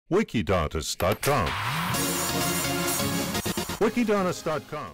Wikidontis.com. Wikidontis.com.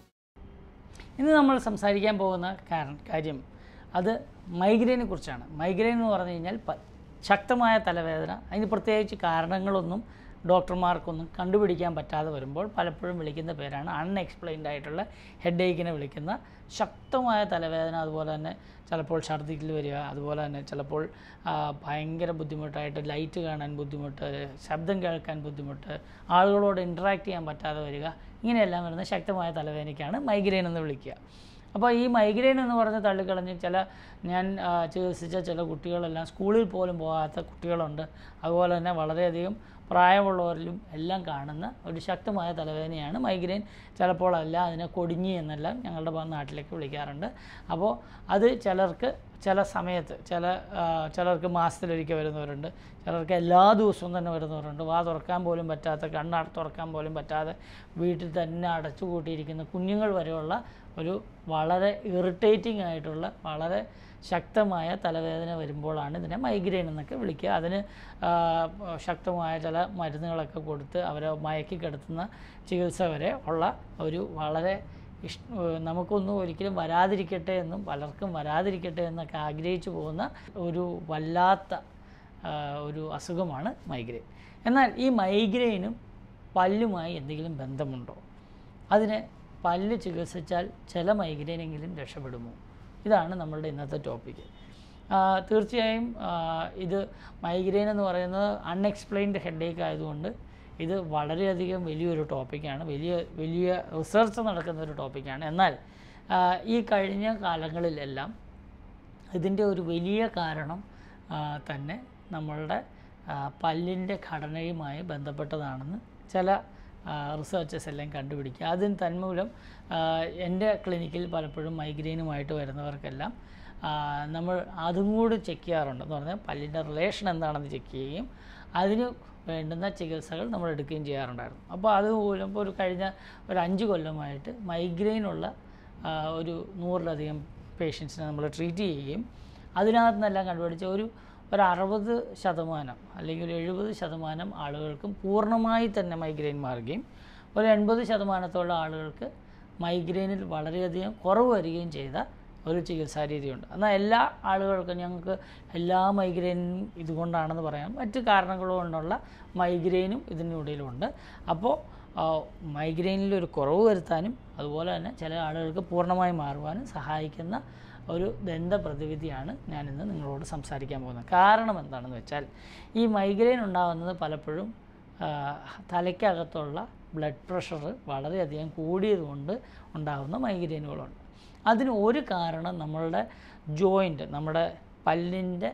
ഇന്ന് നമ്മൾ സംസാരിക്കാൻ പോകുന്ന കാരണം കാര്യം അത് മൈഗ്രെയിനെ കുറിച്ചാണ് മൈഗ്രെയിൻ എന്ന് പറഞ്ഞു കഴിഞ്ഞാൽ പ- ശക്തമായ തലവേദന അതിന് പ്രത്യേകിച്ച് കാരണങ്ങളൊന്നും ഡോക്ടർമാർക്കൊന്നും കണ്ടുപിടിക്കാൻ പറ്റാതെ വരുമ്പോൾ പലപ്പോഴും വിളിക്കുന്ന പേരാണ് അൺഎക്സ്പ്ലെയിൻഡ് ആയിട്ടുള്ള ഹെഡ് ഏക്കിനെ വിളിക്കുന്ന ശക്തമായ തലവേദന അതുപോലെ തന്നെ ചിലപ്പോൾ ഛർദ്ദിക്കൽ വരിക അതുപോലെ തന്നെ ചിലപ്പോൾ ആ, ഭയങ്കര ബുദ്ധിമുട്ടായിട്ട് ലൈറ്റ് കാണാൻ ബുദ്ധിമുട്ട് ശബ്ദം കേൾക്കാൻ ബുദ്ധിമുട്ട് ആളുകളോട് ഇൻറ്ററാക്ട് ചെയ്യാൻ പറ്റാതെ വരിക ഇങ്ങനെയെല്ലാം വരുന്ന ശക്തമായ തലവേദനയ്ക്കാണ് മൈഗ്രെയിൻ എന്ന് വിളിക്കുക അപ്പോൾ ഈ മൈഗ്രെയിൻ എന്ന് പറഞ്ഞ് തള്ളിക്കളഞ്ഞ് ചില ഞാൻ ആ, ചികിത്സിച്ച ചില കുട്ടികളെല്ലാം സ്കൂളിൽ പോലും പോകാത്ത കുട്ടികളുണ്ട് അതുപോലെ തന്നെ വളരെയധികം പ്രായമുള്ളവരിലും എല്ലാം കാണുന്ന ഒരു ശക്തമായ തലവേദനയാണ് മൈഗ്രെയിൻ ചിലപ്പോൾ അല്ല അതിനെ കൊടിഞ്ഞി എന്നെല്ലാം ഞങ്ങളുടെ ഭാ- നാട്ടിലേക്ക് വിളിക്കാറുണ്ട് അപ്പോൾ അത് ചിലർക്ക് ചില സമയത്ത് ചില ആ, ചിലർക്ക് മാസത്തിലൊരിക്കൽ വരുന്നവരുണ്ട് ചിലർക്ക് എല്ലാ ദിവസവും തന്നെ വരുന്നവരുണ്ട് വാ തുറക്കാൻ പോലും പറ്റാത്ത കണ്ണ തുറക്കാൻ പോലും പറ്റാതെ വീട്ടിൽ തന്നെ അടച്ചു കൂട്ടിയിരിക്കുന്ന കുഞ്ഞുങ്ങൾ വരെയുള്ള ഒരു വളരെ ഇറിറ്റേറ്റിംഗ് ആയിട്ടുള്ള വളരെ ശക്തമായ തലവേദന വരുമ്പോഴാണ് ഇതിനെ മൈഗ്രെയിൻ എന്നൊക്കെ വിളിക്കുക അതിന് ആ, ശക്തമായ ചില മരുന്നുകളൊക്കെ കൊടുത്ത് അവരെ മയക്കി കിടത്തുന്ന ചികിത്സ വരെ ഉള്ള ഒരു വളരെ ഇഷ് നമുക്കൊന്നും ഒരിക്കലും വരാതിരിക്കട്ടെ എന്നും പലർക്കും വരാതിരിക്കട്ടെ എന്നൊക്കെ ആഗ്രഹിച്ചു പോകുന്ന ഒരു വല്ലാത്ത ആ, ഒരു അസുഖമാണ് മൈഗ്രെയിൻ എന്നാൽ ഈ മൈഗ്രെയിനും പല്ലുമായി എന്തെങ്കിലും ബന്ധമുണ്ടോ അതിന് പല്ല് ചികിത്സിച്ചാൽ ചില മൈഗ്രെയിനെങ്കിലും രക്ഷപ്പെടുമോ ഇതാണ് നമ്മളുടെ ഇന്നത്തെ ടോപ്പിക്ക് തീർച്ചയായും ആ, ഇത് മൈഗ്രെയിൻ എന്ന് പറയുന്നത് അൺഎക്സ്പ്ലെയിൻഡ് ഹെഡേക്ക് ആയതുകൊണ്ട് ഇത് വളരെയധികം വലിയൊരു ടോപ്പിക്കാണ് വലിയ വലിയ റിസർച്ച് നടക്കുന്ന ഒരു ടോപ്പിക്കാണ് എന്നാൽ ആ, ഈ കഴിഞ്ഞ കാലങ്ങളിലെല്ലാം ഇതിൻ്റെ ഒരു വലിയ കാരണം ആ, തന്നെ നമ്മളുടെ പല്ലിൻ്റെ ഘടനയുമായി ബന്ധപ്പെട്ടതാണെന്ന് ചില റിസർച്ചസ് എല്ലാം കണ്ടുപിടിക്കുക അതിന് തന്മൂലം ആ, എൻ്റെ ക്ലിനിക്കിൽ പലപ്പോഴും മൈഗ്രെയിനുമായിട്ട് വരുന്നവർക്കെല്ലാം ആ, നമ്മൾ അതും കൂടി ചെക്ക് ചെയ്യാറുണ്ട് എന്ന് പറഞ്ഞാൽ പല്ലിൻ്റെ റിലേഷൻ എന്താണെന്ന് ചെക്ക് ചെയ്യുകയും അതിന് വേണ്ടുന്ന ചികിത്സകൾ നമ്മൾ എടുക്കുകയും ചെയ്യാറുണ്ടായിരുന്നു അപ്പോൾ അതുമൂലം ഇപ്പോൾ ഒരു കഴിഞ്ഞ ഒരു അഞ്ച് കൊല്ലമായിട്ട് മൈഗ്രെയിനുള്ള ആ, ഒരു നൂറിലധികം പേഷ്യൻസിനെ നമ്മൾ ട്രീറ്റ് ചെയ്യുകയും അതിനകത്ത് നിന്നെല്ലാം കണ്ടുപിടിച്ച ഒരു ഒരു അറുപത് ശതമാനം അല്ലെങ്കിൽ ഒരു എഴുപത് ശതമാനം ആളുകൾക്കും പൂർണ്ണമായി തന്നെ മൈഗ്രെയിൻ മാറുകയും ഒരു എൺപത് ശതമാനത്തോളം ആളുകൾക്ക് മൈഗ്രെയിനിൽ വളരെയധികം കുറവ് വരികയും ചെയ്ത ഒരു ചികിത്സാ രീതിയുണ്ട് എന്നാൽ എല്ലാ ആളുകൾക്കും ഞങ്ങൾക്ക് എല്ലാ മൈഗ്രെയിനും ഇതുകൊണ്ടാണെന്ന് പറയാം മറ്റ് കാരണങ്ങൾ കൊണ്ടുള്ള മൈഗ്രെയിനും ഇതിനിടയിലുണ്ട് അപ്പോൾ മൈഗ്രെയിനിൽ ഒരു കുറവ് വരുത്താനും അതുപോലെ തന്നെ ചില ആളുകൾക്ക് പൂർണ്ണമായി മാറുവാനും സഹായിക്കുന്ന ഒരു ദന്തപ്രതിവിധിയാണ് ഞാനിന്ന് നിങ്ങളോട് സംസാരിക്കാൻ പോകുന്നത് കാരണം എന്താണെന്ന് വെച്ചാൽ ഈ മൈഗ്രെയിൻ ഉണ്ടാകുന്നത് പലപ്പോഴും ആ, തലയ്ക്കകത്തുള്ള ബ്ലഡ് പ്രഷർ വളരെയധികം കൂടിയതുകൊണ്ട് ഉണ്ടാകുന്ന മൈഗ്രെയിനുകളുണ്ട് അതിന് ഒരു കാരണം നമ്മളുടെ ജോയിൻ്റ് നമ്മുടെ പല്ലിൻ്റെ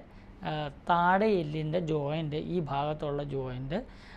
താഴെ എല്ലിൻ്റെ ജോയിൻ്റ് ഈ ഭാഗത്തുള്ള ജോയിൻ്റ്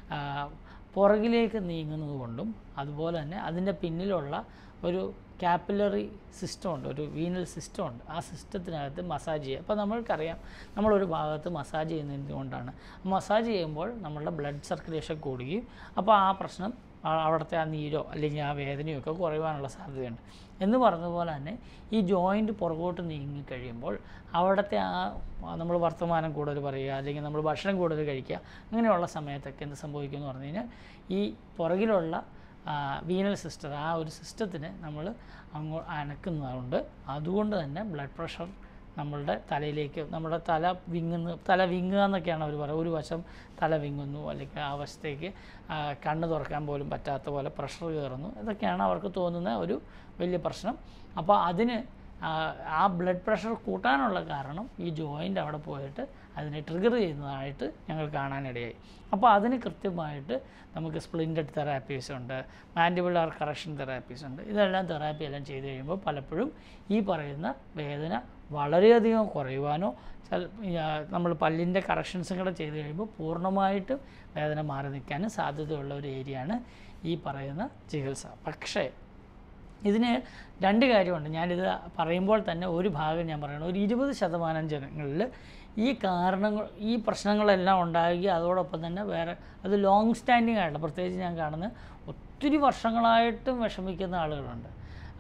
പുറകിലേക്ക് നീങ്ങുന്നത് കൊണ്ടും അതുപോലെ തന്നെ അതിൻ്റെ പിന്നിലുള്ള ഒരു കാപ്പിലറി സിസ്റ്റം ഉണ്ട് ഒരു വീനൽ സിസ്റ്റം ഉണ്ട് ആ സിസ്റ്റത്തിനകത്ത് മസാജ് ചെയ്യുക അപ്പോൾ നമ്മൾക്കറിയാം നമ്മളൊരു ഭാഗത്ത് മസാജ് ചെയ്യുന്നത് കൊണ്ടാണ് മസാജ് ചെയ്യുമ്പോൾ നമ്മളുടെ ബ്ലഡ് സർക്കുലേഷൻ കൂടുകയും അപ്പോൾ ആ പ്രശ്നം ആ- അവിടുത്തെ ആ നീരോ അല്ലെങ്കിൽ ആ വേദനയോ ഒക്കെ കുറയുവാനുള്ള സാധ്യതയുണ്ട് എന്ന് പറഞ്ഞതുപോലെ തന്നെ ഈ ജോയിൻ്റ് പുറകോട്ട് നീങ്ങി കഴിയുമ്പോൾ അവിടുത്തെ ആ നമ്മൾ വർത്തമാനം കൂടുതൽ പറയുക അല്ലെങ്കിൽ നമ്മൾ ഭക്ഷണം കൂടുതൽ കഴിക്കുക അങ്ങനെയുള്ള സമയത്തൊക്കെ എന്ത് സംഭവിക്കുമെന്ന് പറഞ്ഞു കഴിഞ്ഞാൽ ഈ പുറകിലുള്ള വീനൽ സിസ്റ്റർ ആ ഒരു സിസ്റ്റത്തിന് നമ്മൾ അങ്ങോ അനക്കുന്നതുകൊണ്ട് അതുകൊണ്ട് തന്നെ ബ്ലഡ് പ്രഷർ നമ്മളുടെ തലയിലേക്ക് നമ്മുടെ തല വിങ്ങുന്നു തല വിങ്ങുക എന്നൊക്കെയാണ് അവർ പറയുക ഒരു വശം തല വിങ്ങുന്നു അല്ലെങ്കിൽ ആ വശത്തേക്ക് ആ, കണ്ണ് തുറക്കാൻ പോലും പറ്റാത്ത പോലെ പ്രഷർ കയറുന്നു ഇതൊക്കെയാണ് അവർക്ക് തോന്നുന്ന ഒരു വലിയ പ്രശ്നം അപ്പോൾ അതിന് ആ, ആ ബ്ലഡ് പ്രഷർ കൂട്ടാനുള്ള കാരണം ഈ ജോയിൻ്റ് അവിടെ പോയിട്ട് അതിനെ ട്രിഗർ ചെയ്യുന്നതായിട്ട് ഞങ്ങൾ കാണാനിടയായി അപ്പോൾ അതിന് കൃത്യമായിട്ട് നമുക്ക് സ്പ്ലിൻറ്റഡ് തെറാപ്പീസ് ഉണ്ട് മാൻഡിബുലാർ കറക്ഷൻ തെറാപ്പീസ് ഉണ്ട് ഇതെല്ലാം തെറാപ്പി എല്ലാം ചെയ്ത് കഴിയുമ്പോൾ പലപ്പോഴും ഈ പറയുന്ന വേദന വളരെയധികം കുറയുവാനോ നമ്മൾ പല്ലിൻ്റെ കറക്ഷൻസും കൂടെ ചെയ്ത് കഴിയുമ്പോൾ പൂർണ്ണമായിട്ടും വേദന മാറി നിൽക്കാനും സാധ്യതയുള്ള ഒരു ഏരിയയാണ് ഈ പറയുന്ന ചികിത്സ പക്ഷേ ഇതിന് രണ്ട് കാര്യമുണ്ട് ഞാനിത് പറയുമ്പോൾ തന്നെ ഒരു ഭാഗം ഞാൻ പറയണം ഒരു ഇരുപത് ശതമാനം ജനങ്ങളിൽ ഈ കാരണങ്ങൾ ഈ പ്രശ്നങ്ങളെല്ലാം ഉണ്ടാകുക അതോടൊപ്പം തന്നെ വേറെ അത് ലോങ് സ്റ്റാൻഡിങ് ആയിട്ടുള്ള പ്രത്യേകിച്ച് ഞാൻ കാണുന്നത് ഒത്തിരി വർഷങ്ങളായിട്ടും വിഷമിക്കുന്ന ആളുകളുണ്ട്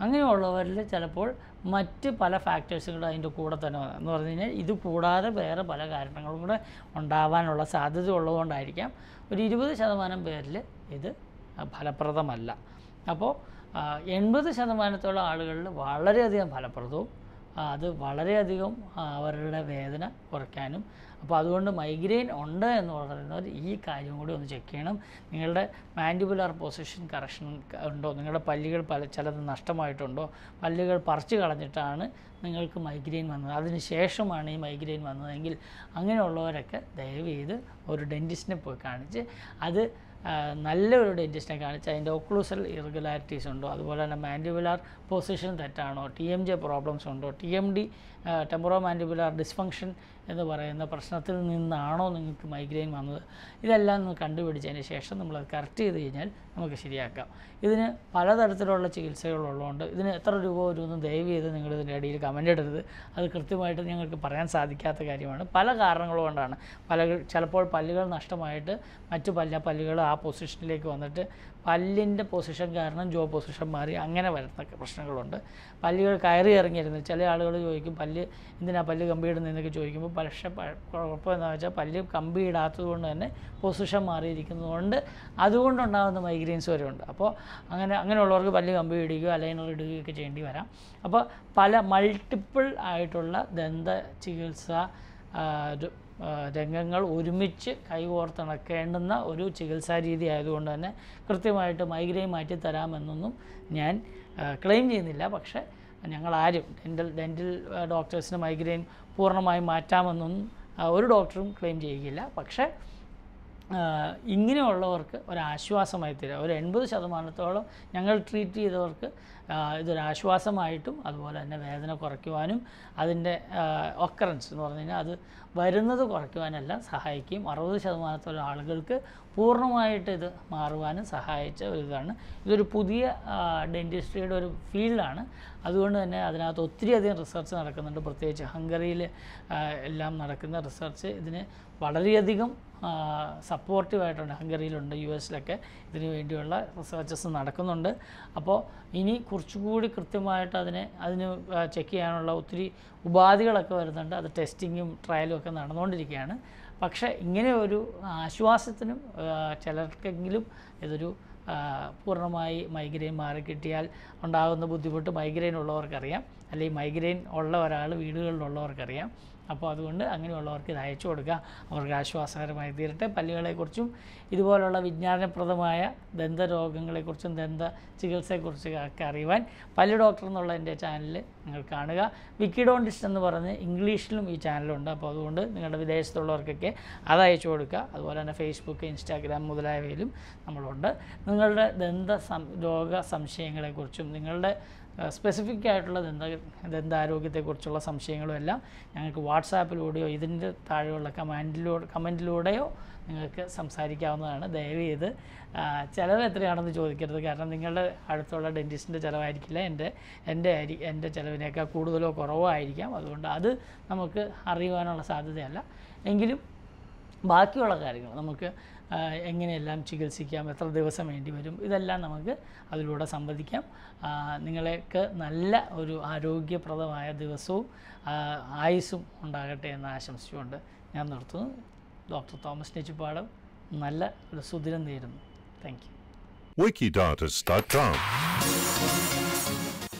അങ്ങനെയുള്ളവരിൽ ചിലപ്പോൾ മറ്റ് പല ഫാക്ടേഴ്സും കൂടെ അതിൻ്റെ കൂടെ തന്നെ വന്നു എന്ന് പറഞ്ഞു കഴിഞ്ഞാൽ ഇത് കൂടാതെ വേറെ പല കാരണങ്ങളും കൂടെ ഉണ്ടാവാനുള്ള സാധ്യത ഉള്ളതുകൊണ്ടായിരിക്കാം ഒരു ഇരുപത് ശതമാനം പേരിൽ ഇത് ഫലപ്രദമല്ല അപ്പോൾ എൺപത് ശതമാനത്തോളം ആളുകളിൽ വളരെയധികം ഫലപ്രദവും ആ, അത് വളരെയധികം ആ, അവരുടെ വേദന കുറയ്ക്കാനും അപ്പോൾ അതുകൊണ്ട് മൈഗ്രെയിൻ ഉണ്ട് എന്ന് പറയുന്നവർ ഈ കാര്യം കൂടി ഒന്ന് ചെക്ക് ചെയ്യണം നിങ്ങളുടെ മാൻഡിബുലാർ പൊസിഷൻ കറക്ഷൻ ഉണ്ടോ നിങ്ങളുടെ പല്ലുകൾ പല ചിലത് നഷ്ടമായിട്ടുണ്ടോ പല്ലുകൾ പറിച്ചു കളഞ്ഞിട്ടാണ് നിങ്ങൾക്ക് മൈഗ്രെയിൻ വന്നത് അതിന് ശേഷമാണ് ഈ മൈഗ്രെയിൻ വന്നതെങ്കിൽ അങ്ങനെയുള്ളവരൊക്കെ ദയവ് ചെയ്ത് ഒരു ഡെൻറ്റിസ്റ്റിനെ പോയി കാണിച്ച് അത് ആ, നല്ലൊരു ഡെൻറ്റിസ്റ്റിനെ കാണിച്ച് അതിൻ്റെ ഒക്ലൂസൽ ഇറഗുലാരിറ്റീസ് ഉണ്ടോ അതുപോലെ തന്നെ മാൻഡിബുലാർ പൊസിഷൻ തെറ്റാണോ ടി എം ജെ പ്രോബ്ലംസ് ഉണ്ടോ T M D temporomandibular dysfunction എന്ന് പറയുന്ന പ്രശ്നത്തിൽ നിന്നാണോ നിങ്ങൾക്ക് മൈഗ്രെയിൻ വന്നത് ഇതെല്ലാം ഒന്ന് കണ്ടുപിടിച്ചതിന് ശേഷം നമ്മളത് കറക്റ്റ് ചെയ്ത് കഴിഞ്ഞാൽ നമുക്ക് ശരിയാക്കാം ഇതിന് പലതരത്തിലുള്ള ചികിത്സകളുള്ളതുകൊണ്ട് ഇതിന് എത്ര രൂപ വരുമെന്ന് ദയവ് ചെയ്ത് നിങ്ങൾ ഇതിൻ്റെ ഇടയിൽ കമൻ്റ് ഇടരുത് അത് കൃത്യമായിട്ട് ഞങ്ങൾക്ക് പറയാൻ സാധിക്കാത്ത കാര്യമാണ് പല കാരണങ്ങൾ കൊണ്ടാണ് പല ചിലപ്പോൾ പല്ലുകൾ നഷ്ടമായിട്ട് മറ്റു പല്ല പല്ലുകൾ ആ പൊസിഷനിലേക്ക് വന്നിട്ട് പല്ലിൻ്റെ പൊസിഷൻ കാരണം ജോ പൊസിഷൻ മാറി അങ്ങനെ വരുന്ന പ്രശ്നങ്ങളുണ്ട് പല്ലുകൾ കയറി ഇറങ്ങിയിരുന്നു ചില ആളുകൾ ചോദിക്കും പല്ല് എന്തിനാ പല്ല് കമ്പിയിടുന്നത് എന്നൊക്കെ ചോദിക്കുമ്പോൾ പക്ഷേ പ- കുഴപ്പം എന്താണെന്ന് വെച്ചാൽ പല്ല് കമ്പി ഇടാത്തത് കൊണ്ട് തന്നെ പൊസിഷൻ മാറിയിരിക്കുന്നതുകൊണ്ട് അതുകൊണ്ടുണ്ടാകുന്ന മൈഗ്രെയിൻസ് വരെ ഉണ്ട് അപ്പോൾ അങ്ങനെ അങ്ങനെയുള്ളവർക്ക് പല്ല് കമ്പി ഇടുകയോ അലൈനർ ഇടുകയൊക്കെ ചെയ്യേണ്ടി വരാം അപ്പോൾ പല മൾട്ടിപ്പിൾ ആയിട്ടുള്ള ദന്ത ചികിത്സ ആ, രു- ആ, രംഗങ്ങൾ ഒരുമിച്ച് കൈകോർത്തിണക്കേണ്ടുന്ന ഒരു ചികിത്സാ രീതി ആയതുകൊണ്ട് തന്നെ കൃത്യമായിട്ട് മൈഗ്രെയിൻ മാറ്റി തരാമെന്നൊന്നും ഞാൻ ക്ലെയിം ചെയ്യുന്നില്ല പക്ഷേ ഞങ്ങളാരും ഡെൻ്റൽ ഡെൻ്റൽ ഡോക്ടേഴ്സിന് മൈഗ്രെയിൻ പൂർണ്ണമായും മാറ്റാമെന്നൊന്നും ആ, ഒരു ഡോക്ടറും ക്ലെയിം ചെയ്യുകയില്ല പക്ഷേ ആഹ് ഇങ്ങനെയുള്ളവർക്ക് ഒരാശ്വാസമായി തരിക ഒരു എൺപത് ശതമാനത്തോളം ഞങ്ങൾ ട്രീറ്റ് ചെയ്തവർക്ക് ആഹ് ഇതൊരാശ്വാസമായിട്ടും അതുപോലെ തന്നെ വേദന കുറയ്ക്കുവാനും അതിൻ്റെ ഒക്കറൻസ് എന്ന് പറഞ്ഞു കഴിഞ്ഞാൽ അത് വരുന്നത് കുറയ്ക്കുവാനെല്ലാം സഹായിക്കും അറുപത് ശതമാനത്തോളം ആളുകൾക്ക് പൂർണ്ണമായിട്ട് ഇത് മാറുവാനും സഹായിച്ച ഒരു ഇതാണ് ഇതൊരു പുതിയ ഡെൻറ്റിസ്ട്രിയുടെ ഒരു ഫീൽഡാണ് അതുകൊണ്ട് തന്നെ അതിനകത്ത് ഒത്തിരി അധികം റിസർച്ച് നടക്കുന്നുണ്ട് പ്രത്യേകിച്ച് ഹംഗറിയിൽ എല്ലാം നടക്കുന്ന റിസർച്ച് ഇതിന് വളരെയധികം സപ്പോർട്ടീവായിട്ടുണ്ട് ഹംഗറിയിലുണ്ട് യു എസിലൊക്കെ ഇതിനു വേണ്ടിയുള്ള റിസർച്ചസ് നടക്കുന്നുണ്ട് അപ്പോൾ ഇനി കുറച്ചുകൂടി കൃത്യമായിട്ട് അതിനെ അതിന് ചെക്ക് ചെയ്യാനുള്ള ഒത്തിരി ഉപാധികളൊക്കെ വരുന്നുണ്ട് അത് ടെസ്റ്റിങ്ങും ട്രയലും ഒക്കെ നടന്നുകൊണ്ടിരിക്കുകയാണ് പക്ഷേ ഇങ്ങനെ ഒരു ആശ്വാസത്തിനും ആ, ചിലർക്കെങ്കിലും ഇതൊരു ആ, പൂർണ്ണമായി മൈഗ്രെയിൻ മാറിക്കിട്ടിയാൽ ഉണ്ടാകുന്ന ബുദ്ധിമുട്ട് മൈഗ്രെയിൻ ഉള്ളവർക്കറിയാം അല്ലെങ്കിൽ മൈഗ്രെയിൻ ഉള്ള ഒരാൾ വീടുകളിലുള്ളവർക്കറിയാം അപ്പോൾ അതുകൊണ്ട് അങ്ങനെയുള്ളവർക്ക് ഇത് അയച്ചു കൊടുക്കുക അവർക്ക് ആശ്വാസകരമായി തീരട്ടെ പല്ലുകളെക്കുറിച്ചും ഇതുപോലുള്ള വിജ്ഞാനപ്രദമായ ദന്തരോഗങ്ങളെക്കുറിച്ചും ദന്ത ചികിത്സയെക്കുറിച്ചും ഒക്കെ അറിയുവാൻ പല്ല് ഡോക്ടർ എന്നുള്ള എൻ്റെ ചാനൽ നിങ്ങൾ കാണുക വിക്കിഡോണ്ടിസ്റ്റ് എന്ന് പറഞ്ഞ് ഇംഗ്ലീഷിലും ഈ ചാനലുണ്ട് അപ്പോൾ അതുകൊണ്ട് നിങ്ങളുടെ വിദേശത്തുള്ളവർക്കൊക്കെ അത് അയച്ചു കൊടുക്കുക അതുപോലെ തന്നെ ഫേസ്ബുക്ക് ഇൻസ്റ്റാഗ്രാം മുതലായവയിലും നമ്മളുണ്ട് നിങ്ങളുടെ ദന്ത സം രോഗ സംശയങ്ങളെക്കുറിച്ചും നിങ്ങളുടെ സ്പെസിഫിക് ആയിട്ടുള്ള ദന്ത ദന്താരോഗ്യത്തെക്കുറിച്ചുള്ള സംശയങ്ങളും എല്ലാം ഞങ്ങൾക്ക് വാട്സാപ്പിലൂടെയോ ഇതിൻ്റെ താഴെയുള്ള കമാൻഡിലൂടെ കമൻറ്റിലൂടെയോ നിങ്ങൾക്ക് സംസാരിക്കാവുന്നതാണ് ദയവ് ചെയ്ത് ആ, ചിലവ് എത്രയാണെന്ന് ചോദിക്കരുത് കാരണം നിങ്ങളുടെ അടുത്തുള്ള ഡെൻറ്റിസ്റ്റിൻ്റെ ചിലവായിരിക്കില്ല എൻ്റെ എൻ്റെ അരി എൻ്റെ ചിലവിനേക്കാൾ കൂടുതലോ കുറവോ ആയിരിക്കാം അതുകൊണ്ട് അത് നമുക്ക് അറിയുവാനുള്ള സാധ്യതയല്ല എങ്കിലും ബാക്കിയുള്ള കാര്യങ്ങൾ നമുക്ക് ആ, എങ്ങനെയെല്ലാം ചികിത്സിക്കാം എത്ര ദിവസം വേണ്ടി വരും ഇതെല്ലാം നമുക്ക് അതിലൂടെ സംവദിക്കാം ആ, നിങ്ങൾക്ക് നല്ല ഒരു ആരോഗ്യപ്രദമായ ദിവസവും ആ, ആയുസ്സും ഉണ്ടാകട്ടെ എന്ന് ആശംസിച്ചുകൊണ്ട് ഞാൻ നിർത്തുന്നു ഡോക്ടർ തോമസ് നെച്ചിപ്പാടം നല്ല ഒരു സുദിനം നേരുന്നു താങ്ക് യു Wikidotist.com.